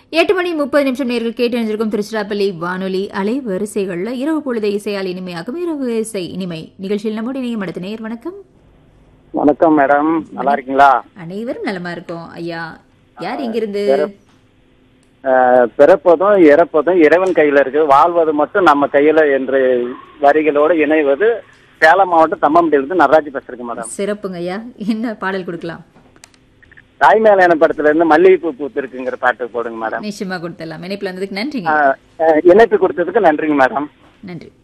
எட்டு மணி முப்பது நிமிஷம் நேர்கள் கேட்டு அணிஞ்சிருக்கும் திருச்சிராப்பள்ளி வானொலி அலை வரிசைகள்ல இரவு பொழுதை இசையால் இனிமையாகும் இரவு இசை இனிமை நிகழ்ச்சியில் நம்முடைய இணையம் அடுத்த நேர் வணக்கம் வணக்கம் மேடம் நல்லா இருக்கீங்களா அனைவரும் நலமா இருக்கோம் ஐயா யார் இங்கிருந்து அஹ், பிறப்பதும் இறப்பதும் இறைவன் கையில இருக்கு வாழ்வது மட்டும் நம்ம கையில என்று வரிகளோடு இணைவது சேலம் மாவட்டம் தம்மம்பட்டியிலிருந்து நடராஜ் பேசுறேங்க மேடம் சிறப்புங்க ஐயா என்ன பாடல் கொடுக்கலாம் தாய்மேலான படத்துல இருந்து மல்லிகைப்பூ பூத்திருக்குங்கிற பாட்டு போடுங்க மேடம் நிச்சயமா கொடுத்துடலாம் இணைப்புல வந்ததுக்கு நன்றிங்க அஹ், அஹ், இணைப்பு கொடுத்ததுக்கு நன்றிங்க மேடம் நன்றி